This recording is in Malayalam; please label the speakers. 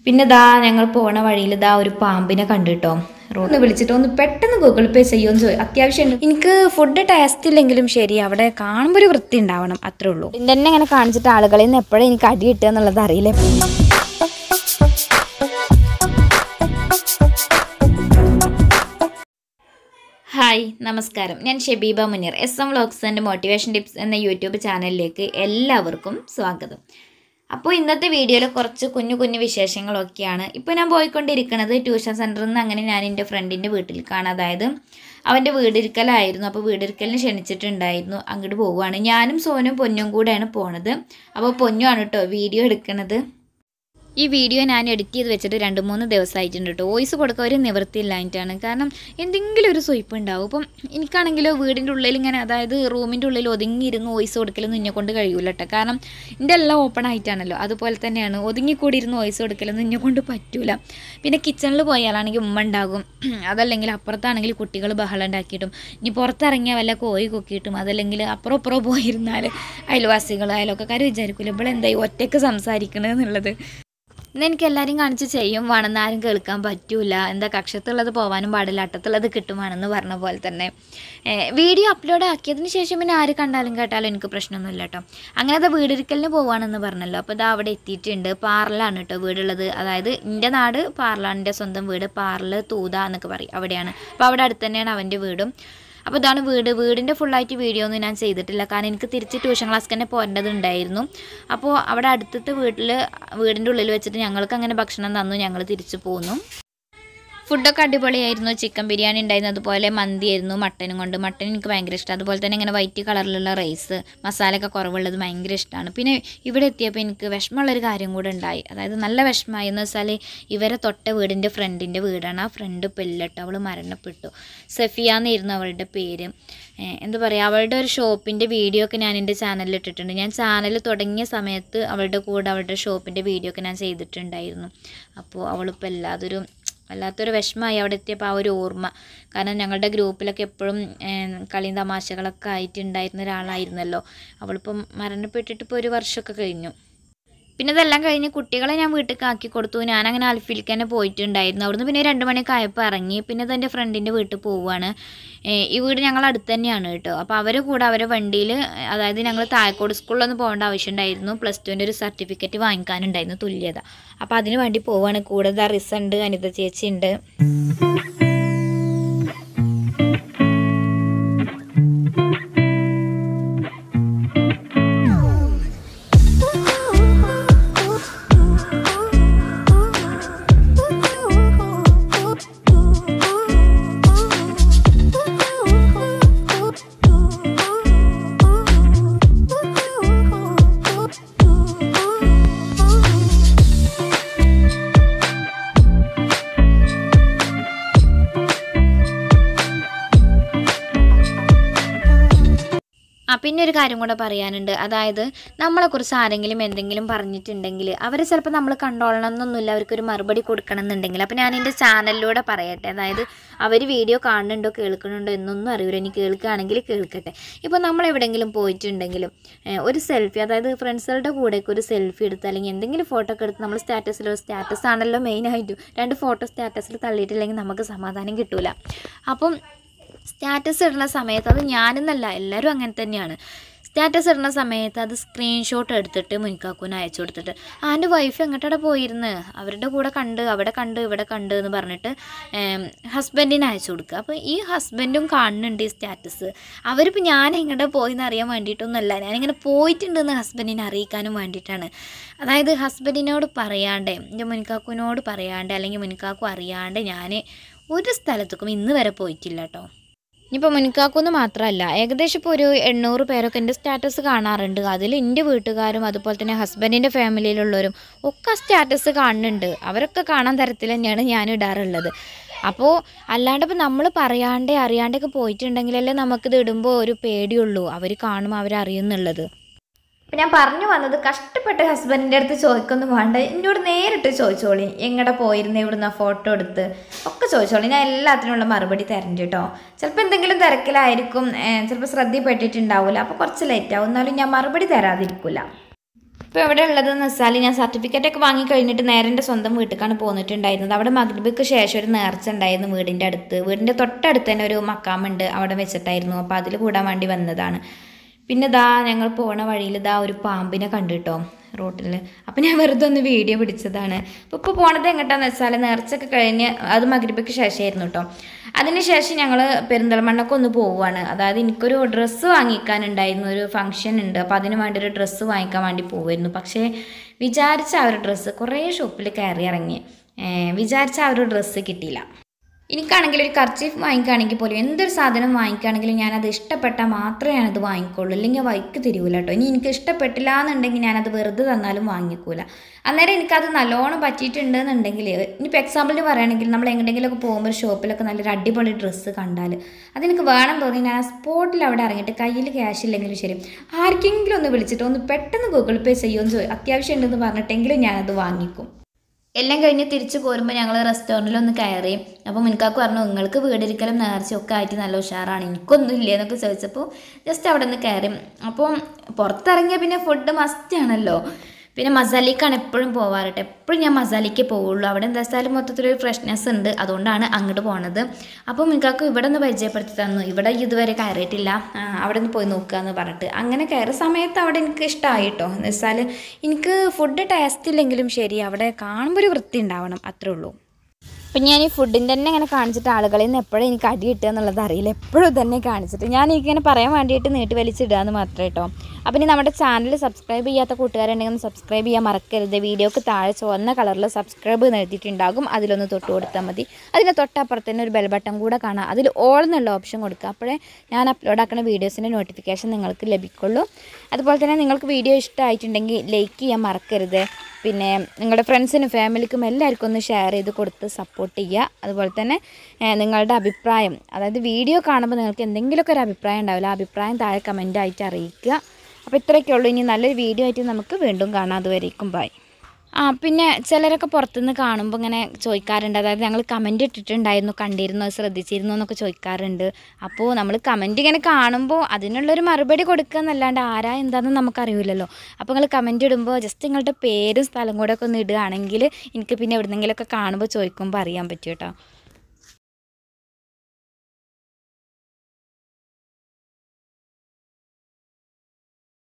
Speaker 1: പിന്നെ ദാ ഞങ്ങൾ പോണ വഴിയിൽ ദാ ഒരു പാമ്പിനെ കണ്ടിട്ടോ ഒന്ന് വിളിച്ചിട്ട് ഒന്ന് പെട്ടെന്ന് ഗൂഗിൾ പേ ചെയ്യുമെന്ന് ചോദിച്ചു അത്യാവശ്യം
Speaker 2: എനിക്ക് ഫുഡ് ടേസ്റ്റ് ഇല്ലെങ്കിലും ശരി അവിടെ കാണുമ്പോൾ ഒരു വൃത്തി ഉണ്ടാവണം അത്രേ ഉള്ളൂ ഇതിൻ്റെ തന്നെ ഇങ്ങനെ കാണിച്ചിട്ട് ആളുകളിൽ നിന്ന് എപ്പോഴും എനിക്ക് അടി കിട്ടുക എന്നുള്ളത് അറിയില്ല
Speaker 1: ഹായ് നമസ്കാരം ഞാൻ Shebeeba Muneer S M vlogs and motivation tips എന്ന യൂട്യൂബ് ചാനലിലേക്ക് എല്ലാവർക്കും സ്വാഗതം അപ്പോൾ ഇന്നത്തെ വീഡിയോയിൽ കുറച്ച് കുഞ്ഞു കുഞ്ഞു വിശേഷങ്ങളൊക്കെയാണ് ഇപ്പോൾ ഞാൻ പോയിക്കൊണ്ടിരിക്കുന്നത് ട്യൂഷൻ സെൻറ്ററിൽ നിന്ന് അങ്ങനെ ഞാൻ എൻ്റെ ഫ്രണ്ടിൻ്റെ വീട്ടിലേക്കാണ് അതായത് അവൻ്റെ വീടിരിക്കലായിരുന്നു അപ്പോൾ വീടിരിക്കലിന് ക്ഷണിച്ചിട്ടുണ്ടായിരുന്നു അങ്ങോട്ട് പോവുകയാണ് ഞാനും സോനും പൊന്നും കൂടെയാണ് പോണത് അപ്പോൾ പൊന്നുമാണ് കേട്ടോ വീഡിയോ എടുക്കണത് ഈ വീഡിയോ ഞാൻ എഡിറ്റ് ചെയ്ത് വെച്ചിട്ട് രണ്ട് മൂന്ന് ദിവസമായിട്ടുണ്ട് കേട്ടോ വോയിസ് കൊടുക്കാൻ ഒരു നിവൃത്തിയില്ലായിട്ടാണ് കാരണം എന്തെങ്കിലും ഒരു സ്വയ്പ് ഉണ്ടാവും ഇപ്പം എനിക്കാണെങ്കിലോ വീടിൻ്റെ ഉള്ളിൽ ഇങ്ങനെ അതായത് റൂമിൻ്റെ ഉള്ളിൽ ഒതുങ്ങിയിരുന്ന് വോയിസ് കൊടുക്കലൊന്നും എന്നെ കൊണ്ട് കഴിയൂല കേട്ടോ കാരണം എൻ്റെ എല്ലാം ഓപ്പൺ ആയിട്ടാണല്ലോ അതുപോലെ തന്നെയാണ് ഒതുങ്ങിക്കൂടി ഇരുന്ന് വോയിസ് കൊടുക്കലൊന്നും എന്നെ കൊണ്ട് പറ്റൂല പിന്നെ കിച്ചണിൽ പോയാലാണെങ്കിൽ ഉമ്മ ഉണ്ടാകും അതല്ലെങ്കിൽ അപ്പുറത്താണെങ്കിൽ കുട്ടികൾ ബഹളം ഉണ്ടാക്കിയിട്ടും ഇനി പുറത്തിറങ്ങിയാൽ വല്ല കോഴി കൊക്കിയിട്ടും അതല്ലെങ്കിൽ അപ്പുറം അപ്പുറം പോയിരുന്നാൽ അയൽവാസികൾ അയൽവക്കക്കാർ വിചാരിക്കില്ല ഇവിടെ എന്തായി ഒറ്റയ്ക്ക് സംസാരിക്കണമെന്നുള്ളത് ഇന്ന് എനിക്ക് എല്ലാവരും കാണിച്ച് ചെയ്യും വേണമെന്ന് ആരും കേൾക്കാൻ പറ്റൂല എന്താ കക്ഷത്തുള്ളത് പോകാനും പാടില്ല അട്ടത്തുള്ളത് കിട്ടുവാണെന്ന് പറഞ്ഞ പോലെ തന്നെ ഏഹ് വീഡിയോ അപ്ലോഡ് ആക്കിയതിന് ശേഷം പിന്നെ ആര് കണ്ടാലും കേട്ടാലും എനിക്ക് പ്രശ്നമൊന്നുമില്ല കേട്ടോ അങ്ങനെ അത് വീടിരിക്കലിന് പോവാണെന്ന് പറഞ്ഞല്ലോ അപ്പോൾ ഇതാ അവിടെ എത്തിയിട്ടുണ്ട് പാർലാണ് കേട്ടോ വീടുള്ളത് അതായത് എൻ്റെ നാട് പാർലാണ് എൻ്റെ സ്വന്തം വീട് പാർല് തൂത എന്നൊക്കെ പറയും അവിടെയാണ് അപ്പോൾ അവിടെ അടുത്ത് തന്നെയാണ് അവൻ്റെ വീടും അപ്പോൾ ഇതാണ് വീട് വീടിൻ്റെ ഫുള്ളായിട്ട് വീഡിയോ ഒന്നും ഞാൻ ചെയ്തിട്ടില്ല കാരണം എനിക്ക് തിരിച്ച് ട്യൂഷൻ ക്ലാസ് തന്നെ പോരേണ്ടതുണ്ടായിരുന്നു അപ്പോൾ അവിടെ അടുത്തത്തെ വീട്ടിൽ വീടിൻ്റെ ഉള്ളിൽ വെച്ചിട്ട് ഞങ്ങൾക്ക് അങ്ങനെ ഭക്ഷണം തന്നു ഞങ്ങൾ തിരിച്ചു പോന്നു ഫുഡൊക്കെ അടിപൊളിയായിരുന്നു ചിക്കൻ ബിരിയാണി ഉണ്ടായിരുന്നു അതുപോലെ മന്തിയായിരുന്നു മട്ടനും കൊണ്ട് മട്ടൻ എനിക്ക് ഭയങ്കര ഇഷ്ടം അതുപോലെ തന്നെ ഇങ്ങനെ വൈറ്റ് കളറിലുള്ള റൈസ് മസാലയൊക്കെ കുറവുള്ളത് ഭയങ്കര ഇഷ്ടമാണ് പിന്നെ ഇവിടെ എത്തിയപ്പോൾ എനിക്ക് വിഷമമുള്ളൊരു കാര്യം കൂടെ ഉണ്ടായി അതായത് നല്ല വിഷമമായി എന്ന് വെച്ചാൽ ഇവരെ തൊട്ട വീടിൻ്റെ ഫ്രണ്ടിൻ്റെ വീടാണ് ആ ഫ്രണ്ട് പെല്ലിട്ട് അവൾ മരണപ്പെട്ടു സഫിയ എന്നായിരുന്നു അവളുടെ പേര് ഏഹ് എന്താ പറയുക അവളുടെ ഒരു ഷോപ്പിൻ്റെ വീഡിയോ ഒക്കെ ഞാൻ എൻ്റെ ചാനലിൽ ഇട്ടിട്ടുണ്ട് ഞാൻ ചാനൽ തുടങ്ങിയ സമയത്ത് അവളുടെ കൂടെ അവളുടെ ഷോപ്പിൻ്റെ വീഡിയോ ഒക്കെ ഞാൻ ചെയ്തിട്ടുണ്ടായിരുന്നു അപ്പോൾ അവളിപ്പോൾ എല്ലാതൊരു വല്ലാത്തൊരു വിഷമമായി അവിടെ എത്തിയപ്പോൾ ആ ഒരു ഓർമ്മ കാരണം ഞങ്ങളുടെ ഗ്രൂപ്പിലൊക്കെ എപ്പോഴും കളിയും തമാശകളൊക്കെ ആയിട്ടുണ്ടായിരുന്ന ഒരാളായിരുന്നല്ലോ അവളിപ്പം മരണപ്പെട്ടിട്ട് ഇപ്പോൾ ഒരു വർഷമൊക്കെ കഴിഞ്ഞു പിന്നെ ഇതെല്ലാം കഴിഞ്ഞ് കുട്ടികളെ ഞാൻ വീട്ടിലേക്ക് ആക്കി കൊടുത്തു ഞാനങ്ങനെ അൽഫിലേക്ക് തന്നെ പോയിട്ടുണ്ടായിരുന്നു അവിടുന്ന് പിന്നെ രണ്ട് മണിയൊക്കെ ആയപ്പോൾ ഇറങ്ങി പിന്നെ ഇത് എൻ്റെ ഫ്രണ്ടിൻ്റെ വീട്ടിൽ പോവുകയാണ് ഏഹ് ഈ വീട് ഞങ്ങൾ അടുത്ത് തന്നെയാണ് കേട്ടോ അപ്പോൾ അവരെ കൂടെ അവരെ വണ്ടിയിൽ അതായത് ഞങ്ങൾ താഴക്കോട് സ്കൂളിലൊന്നും പോകേണ്ട ആവശ്യമുണ്ടായിരുന്നു പ്ലസ് ടുവിൻ്റെ ഒരു സർട്ടിഫിക്കറ്റ് വാങ്ങിക്കാനുണ്ടായിരുന്നു തുല്യത അപ്പോൾ അതിന് വേണ്ടി പോവുകയാണ് കൂടെ ദാ റിസ ഉണ്ട് അനിത ചേച്ചി ഉണ്ട് ആ പിന്നെ ഒരു കാര്യം കൂടെ പറയാനുണ്ട് അതായത് നമ്മളെക്കുറിച്ച് ആരെങ്കിലും എന്തെങ്കിലും പറഞ്ഞിട്ടുണ്ടെങ്കിൽ അവരെ ചിലപ്പോൾ നമ്മൾ കണ്ടോളണം എന്നൊന്നുമില്ല അവർക്കൊരു മറുപടി കൊടുക്കണം എന്നുണ്ടെങ്കിൽ അപ്പോൾ ഞാൻ എൻ്റെ ചാനലിലൂടെ പറയട്ടെ അതായത് അവർ വീഡിയോ കാണുന്നുണ്ടോ കേൾക്കുന്നുണ്ടോ എന്നൊന്നും അറിയില്ല ഇനി കേൾക്കുകയാണെങ്കിൽ കേൾക്കട്ടെ ഇപ്പോൾ നമ്മൾ എവിടെയെങ്കിലും പോയിട്ടുണ്ടെങ്കിലും ഏഹ്, ഒരു സെൽഫി അതായത് ഫ്രണ്ട്സുകളുടെ കൂടെയൊക്കെ ഒരു സെൽഫി എടുത്ത് അല്ലെങ്കിൽ എന്തെങ്കിലും ഫോട്ടോ ഒക്കെ എടുത്ത് നമ്മൾ സ്റ്റാറ്റസിലോ സ്റ്റാറ്റസ് ആണല്ലോ മെയിനായിട്ടും രണ്ട് ഫോട്ടോ സ്റ്റാറ്റസിൽ തള്ളിയിട്ടില്ലെങ്കിൽ നമുക്ക് സമാധാനം കിട്ടൂല അപ്പം സ്റ്റാറ്റസ് ഇടുന്ന സമയത്ത് അത് ഞാനെന്നല്ല എല്ലാവരും അങ്ങനെ തന്നെയാണ് സ്റ്റാറ്റസ് ഇടുന്ന സമയത്ത് അത് സ്ക്രീൻഷോട്ട് എടുത്തിട്ട് മുൻകാക്കൂന് അയച്ചു കൊടുത്തിട്ട് ആ എൻ്റെ വൈഫ് എങ്ങോട്ടാടെ പോയിരുന്ന് അവരുടെ കൂടെ കണ്ട് അവിടെ കണ്ട് ഇവിടെ കണ്ട് എന്ന് പറഞ്ഞിട്ട് ഹസ്ബൻഡിന് അയച്ചു കൊടുക്കുക അപ്പോൾ ഈ ഹസ്ബൻഡും കാണുന്നുണ്ട് ഈ സ്റ്റാറ്റസ് അവരിപ്പോൾ ഞാൻ എങ്ങോട്ട് പോയെന്ന് അറിയാൻ വേണ്ടിയിട്ടൊന്നുമല്ല ഞാനിങ്ങനെ പോയിട്ടുണ്ടെന്ന് ഹസ്ബൻഡിനെ അറിയിക്കാനും വേണ്ടിയിട്ടാണ് അതായത് ഹസ്ബൻഡിനോട് പറയാണ്ട് എൻ്റെ മുൻകാക്കുവിനോട് പറയാണ്ട് അല്ലെങ്കിൽ മുൻകാക്കു അറിയാണ്ട് ഞാൻ ഒരു സ്ഥലത്തേക്കും ഇന്ന് വരെ പോയിട്ടില്ല കേട്ടോ ഇനിയിപ്പോൾ മുൻകാക്കുന്ന് മാത്രമല്ല ഏകദേശം ഇപ്പോൾ ഒരു എണ്ണൂറ് പേരൊക്കെ എൻ്റെ സ്റ്റാറ്റസ് കാണാറുണ്ട് അതിൽ എൻ്റെ വീട്ടുകാരും അതുപോലെ തന്നെ ഹസ്ബൻഡിൻ്റെ ഫാമിലിയിലുള്ളവരും ഒക്കെ സ്റ്റാറ്റസ് കാണുന്നുണ്ട് അവരൊക്കെ കാണാൻ തരത്തിൽ തന്നെയാണ് ഞാൻ ഇടാറുള്ളത് അപ്പോൾ അല്ലാണ്ട് ഇപ്പോൾ നമ്മൾ പറയാണ്ടേ അറിയാണ്ടൊക്കെ പോയിട്ടുണ്ടെങ്കിലല്ലേ നമുക്കിത് ഇടുമ്പോൾ ഒരു പേടിയുള്ളൂ അവർ കാണും അവരറിയുന്നുള്ളത് അപ്പം ഞാൻ പറഞ്ഞു വന്നത് കഷ്ടപ്പെട്ട് ഹസ്ബൻഡിൻ്റെ അടുത്ത് ചോദിക്കൊന്നും വേണ്ട എന്നോട് നേരിട്ട് ചോദിച്ചോളി എങ്ങടെ പോയിരുന്നേ ഇവിടുന്ന് ഫോട്ടോ എടുത്ത് ഒക്കെ ചോദിച്ചോളി ഞാൻ എല്ലാത്തിനുള്ള മറുപടി തരണ്ട് കേട്ടോ ചിലപ്പോൾ എന്തെങ്കിലും തിരക്കിലായിരിക്കും ചിലപ്പോൾ ശ്രദ്ധയിൽപ്പെട്ടിട്ടുണ്ടാവില്ല അപ്പോൾ കുറച്ച് ലേറ്റ് ആവും എന്നാലും ഞാൻ മറുപടി തരാതിരിക്കില്ല ഇപ്പോൾ എവിടെ ഉള്ളതെന്ന് വെച്ചാൽ ഞാൻ സർട്ടിഫിക്കറ്റ് ഒക്കെ വാങ്ങി കഴിഞ്ഞിട്ട് നേരെ എൻ്റെ സ്വന്തം വീട്ടിലേക്കാണ് പോന്നിട്ടുണ്ടായിരുന്നത് അവിടെ മഗ്രിബിക്ക് ശേഷം ഒരു നേർച്ച ഉണ്ടായിരുന്നു വീടിൻ്റെ അടുത്ത് വീടിൻ്റെ തൊട്ടടുത്ത് തന്നെ ഒരു മക്കാമുണ്ട് അവിടെ വെച്ചിട്ടായിരുന്നു അപ്പോൾ അതിൽ കൂടാൻ വേണ്ടി വന്നതാണ് പിന്നെ ദാ ഞങ്ങൾ പോണ വഴിയിൽ ദാ ഒരു പാമ്പിനെ കണ്ടു കേട്ടോ റോട്ടിൽ അപ്പം ഞാൻ വെറുതെ ഒന്ന് വീഡിയോ പിടിച്ചതാണ് അപ്പോൾ ഇപ്പോൾ പോണത് എങ്ങോട്ടാന്ന് വെച്ചാൽ നേർച്ചയൊക്കെ കഴിഞ്ഞ് അത് മഗ്രിബയ്ക്ക് ശേഷമായിരുന്നു കേട്ടോ അതിനുശേഷം ഞങ്ങൾ പെരിന്തൽമണ്ണൊക്കെ ഒന്ന് പോവുകയാണ് അതായത് എനിക്കൊരു ഡ്രസ്സ് വാങ്ങിക്കാനുണ്ടായിരുന്നു ഒരു ഫംഗ്ഷൻ ഉണ്ട് അപ്പോൾ അതിന് വേണ്ടി ഒരു ഡ്രസ്സ് വാങ്ങിക്കാൻ വേണ്ടി പോകുമായിരുന്നു പക്ഷേ വിചാരിച്ച ആ ഒരു ഡ്രസ്സ് കുറേ ഷോപ്പിൽ കയറി ഇറങ്ങി ഏർ വിചാരിച്ച ആ ഒരു ഡ്രസ്സ് കിട്ടിയില്ല എനിക്കാണെങ്കിൽ ഒരു കർച്ചീഫ് വാങ്ങിക്കുകയാണെങ്കിൽ പോലും എന്തൊരു സാധനം വാങ്ങിക്കുകയാണെങ്കിലും ഞാനത് ഇഷ്ടപ്പെട്ടാൽ മാത്രമേ ഞാനത് വാങ്ങിക്കുള്ളൂ അല്ലെങ്കിൽ വൈക്ക് തിരിയൂല കേട്ടോ ഇനി എനിക്ക് ഇഷ്ടപ്പെട്ടില്ല എന്നുണ്ടെങ്കിൽ ഞാനത് വെറുതെ തന്നാലും വാങ്ങിക്കൂല അന്നേരം എനിക്കത് നല്ലോണം പറ്റിയിട്ടുണ്ട് എന്നുണ്ടെങ്കിൽ ഇനിയിപ്പോൾ എക്സാമ്പിളിന് പറയുകയാണെങ്കിൽ നമ്മൾ എങ്ങോട്ടെങ്കിലുമൊക്കെ പോകുമ്പോൾ ഒരു ഷോപ്പിലൊക്കെ നല്ലൊരു അടിപൊളി ഡ്രസ്സ് കണ്ടാൽ അതെനിക്ക് വേണം തോന്നി ഞാൻ ആ സ്പോട്ടിൽ അവിടെ ഇറങ്ങിയിട്ട് കയ്യിൽ ക്യാഷ് ഇല്ലെങ്കിലും ശരി ആർക്കെങ്കിലും ഒന്ന് വിളിച്ചിട്ട് ഒന്ന് പെട്ടെന്ന് ഗൂഗിൾ പേ ചെയ്യുമെന്ന് ചോദിച്ചു അത്യാവശ്യം ഉണ്ടെന്ന് പറഞ്ഞിട്ടെങ്കിലും ഞാനത് വാങ്ങിക്കും എല്ലാം കഴിഞ്ഞ് തിരിച്ച് പോരുമ്പോൾ ഞങ്ങൾ റെസ്റ്റോറൻറ്റിൽ ഒന്ന് കയറി അപ്പോൾ മുൻകാക്ക് പറഞ്ഞു നിങ്ങൾക്ക് വീടിരിക്കലും നേർച്ചയൊക്കെ ആയിട്ട് നല്ല ഉഷാറാണ് എനിക്കൊന്നും ഇല്ലേ എന്നൊക്കെ ചോദിച്ചപ്പോൾ ജസ്റ്റ് അവിടെ നിന്ന് കയറി അപ്പോൾ പുറത്തിറങ്ങിയ പിന്നെ ഫുഡ് മസ്റ്റ് ആണല്ലോ പിന്നെ മസാലിക്കാണ് എപ്പോഴും പോവാറ് കേട്ടോ എപ്പോഴും ഞാൻ മസാലിക്ക് പോവുള്ളൂ അവിടെ എന്താ വെച്ചാൽ മൊത്തത്തിലൊരു ഫ്രഷ്നെസ് ഉണ്ട് അതുകൊണ്ടാണ് അങ്ങോട്ട് പോണത് അപ്പോൾ മിക്കാക്ക് ഇവിടെ ഒന്ന് പരിചയപ്പെടുത്തി തന്നു ഇവിടെ ഇതുവരെ കയറിയിട്ടില്ല ആ, അവിടെ നിന്ന് പോയി നോക്കുക എന്ന് പറഞ്ഞിട്ട് അങ്ങനെ കയറിയ സമയത്ത് അവിടെ എനിക്ക് ഇഷ്ടമായി കേട്ടോ എന്ന് വെച്ചാൽ
Speaker 2: എനിക്ക് ഫുഡ് ടേസ്റ്റ് ഇല്ലെങ്കിലും ശരി അവിടെ കാണുമ്പോൾ ഒരു വൃത്തി ഉണ്ടാവണം അത്രേ ഉള്ളൂ അപ്പം ഞാൻ ഈ ഫുഡിൻ്റെ തന്നെ ഇങ്ങനെ കാണിച്ചിട്ട് ആളുകളിൽ നിന്ന് എപ്പോഴും എനിക്ക് അടി കിട്ടുക എന്നുള്ളത് അറിയില്ല എപ്പോഴും തന്നെ കാണിച്ചിട്ട് ഞാൻ എനിക്കിങ്ങനെ പറയാൻ വേണ്ടിയിട്ട് നീട്ടി വലിച്ചിടുക എന്ന് മാത്രമേ കേട്ടോ അപ്പം ഇനി നമ്മുടെ ചാനൽ സബ്സ്ക്രൈബ് ചെയ്യാത്ത കൂട്ടുകാരുണ്ടെങ്കിൽ ഒന്ന് സബ്സ്ക്രൈബ് ചെയ്യാൻ മറക്കരുത് വീഡിയോക്ക് താഴെ ചുവന്ന കളറിൽ സബ്സ്ക്രൈബ് എന്ന് എഴുതിയിട്ടുണ്ടാകും അതിലൊന്ന് തൊട്ട് കൊടുത്താൽ മതി അതിന് തൊട്ടപ്പുറത്ത് തന്നെ ഒരു ബെൽ ബട്ടൺ കൂടെ കാണാം അതിൽ ഓൾ എന്നുള്ള ഓപ്ഷൻ കൊടുക്കുക അപ്പോഴേ ഞാൻ അപ്ലോഡ് ആക്കുന്ന വീഡിയോസിൻ്റെ നോട്ടിഫിക്കേഷൻ നിങ്ങൾക്ക് ലഭിക്കുള്ളൂ അതുപോലെ തന്നെ നിങ്ങൾക്ക് വീഡിയോ ഇഷ്ടമായിട്ടുണ്ടെങ്കിൽ ലൈക്ക് ചെയ്യാൻ മറക്കരുത് പിന്നെ നിങ്ങളുടെ ഫ്രണ്ട്സിനും ഫാമിലിക്കും എല്ലാവർക്കും ഒന്ന് ഷെയർ ചെയ്ത് കൊടുത്ത് സപ്പോർട്ട് ചെയ്യുക അതുപോലെ തന്നെ ഏഹ്, നിങ്ങളുടെ അഭിപ്രായം അതായത് വീഡിയോ കാണുമ്പോൾ നിങ്ങൾക്ക് എന്തെങ്കിലുമൊക്കെ ഒരു അഭിപ്രായം ഉണ്ടാവില്ല ആ അഭിപ്രായം താഴെ കമൻ്റായിട്ട് അറിയിക്കുക അപ്പോൾ ഇത്രയൊക്കെ ഉള്ളൂ ഇനി നല്ലൊരു വീഡിയോ ആയിട്ട് നമുക്ക് വീണ്ടും കാണാം അതുവരേക്കും ബൈ ആ പിന്നെ ചിലരൊക്കെ പുറത്തുനിന്ന് കാണുമ്പോൾ ഇങ്ങനെ ചോദിക്കാറുണ്ട് അതായത് ഞങ്ങൾ കമൻറ്റ് ഇട്ടിട്ടുണ്ടായിരുന്നു കണ്ടിരുന്നു അത് ശ്രദ്ധിച്ചിരുന്നു എന്നൊക്കെ ചോദിക്കാറുണ്ട് അപ്പോൾ നമ്മൾ കമൻറ്റ് ഇങ്ങനെ കാണുമ്പോൾ അതിനുള്ളൊരു മറുപടി കൊടുക്കുക എന്നല്ലാണ്ട് ആരാ എന്താണെന്ന് നമുക്കറിയില്ലല്ലോ അപ്പോൾ നിങ്ങൾ കമൻറ്റ് ഇടുമ്പോൾ ജസ്റ്റ് നിങ്ങളുടെ പേരും സ്ഥലം കൂടെ ഒക്കെ ഒന്ന് ഇടുകയാണെങ്കിൽ എനിക്ക് പിന്നെ എവിടെന്നെങ്കിലുമൊക്കെ കാണുമ്പോൾ ചോദിക്കുമ്പോൾ അറിയാൻ പറ്റും കേട്ടോ